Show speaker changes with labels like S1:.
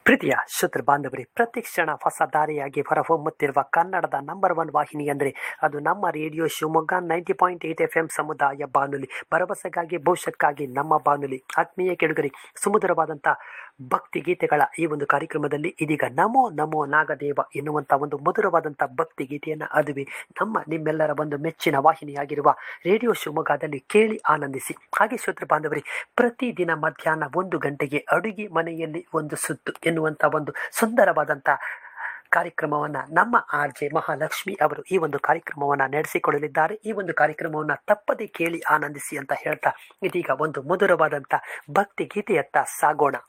S1: ಪ್ರೀತಿಯ ಶ್ರೋತೃ ಬಾಂಧವರೇ ಪ್ರತಿ ಕ್ಷಣ ಹೊಸ ದಾರಿಯಾಗಿ ಹೊರಹೊಮ್ಮುತ್ತಿರುವ ಕನ್ನಡದ ನಂಬರ್ ಒನ್ ವಾಹಿನಿ ಅಂದರೆ ಅದು ನಮ್ಮ radio Shivamogga ninety point eight F M ಸಮುದಾಯ ಬಾನುಲಿ ಭರವಸೆಗಾಗಿ ಭವಿಷ್ಯಕ್ಕಾಗಿ ನಮ್ಮ ಬಾನುಲಿ ಆತ್ಮೀಯ ಕೆಡುಗರಿ ಸುಮಧುರವಾದಂಥ ಭಕ್ತಿ ಗೀತೆಗಳ ಈ ಒಂದು ಕಾರ್ಯಕ್ರಮದಲ್ಲಿ ಇದೀಗ ನಮೋ ನಮೋ ನಾಗದೇವ ಎನ್ನುವಂಥ ಒಂದು ಮಧುರವಾದಂಥ ಭಕ್ತಿ ಗೀತೆಯನ್ನು ಅದುವೆ ನಮ್ಮ ನಿಮ್ಮೆಲ್ಲರ ಒಂದು ಮೆಚ್ಚಿನ ವಾಹಿನಿಯಾಗಿರುವ ರೇಡಿಯೋ ಶಿವಮೊಗ್ಗದಲ್ಲಿ ಕೇಳಿ ಆನಂದಿಸಿ ಹಾಗೆ ಶ್ರೋತೃ ಬಾಂಧವರೇ ಪ್ರತಿದಿನ ಮಧ್ಯಾಹ್ನ ಒಂದು ಗಂಟೆಗೆ ಅಡುಗೆ ಮನೆಯಲ್ಲಿ ಒಂದು ಸುತ್ತು ಎನ್ನುವಂಥ ಒಂದು ಸುಂದರವಾದಂಥ ಕಾರ್ಯಕ್ರಮವನ್ನು ನಮ್ಮ ಆರ್ ಜೆ ಮಹಾಲಕ್ಷ್ಮಿ ಅವರು ಈ ಒಂದು ಕಾರ್ಯಕ್ರಮವನ್ನು ನಡೆಸಿಕೊಡಲಿದ್ದಾರೆ ಈ ಒಂದು ಕಾರ್ಯಕ್ರಮವನ್ನು ತಪ್ಪದೆ ಕೇಳಿ ಆನಂದಿಸಿ ಅಂತ ಹೇಳ್ತಾ ಇದೀಗ ಒಂದು ಮಧುರವಾದಂಥ ಭಕ್ತಿ ಗೀತೆಯತ್ತ ಸಾಗೋಣ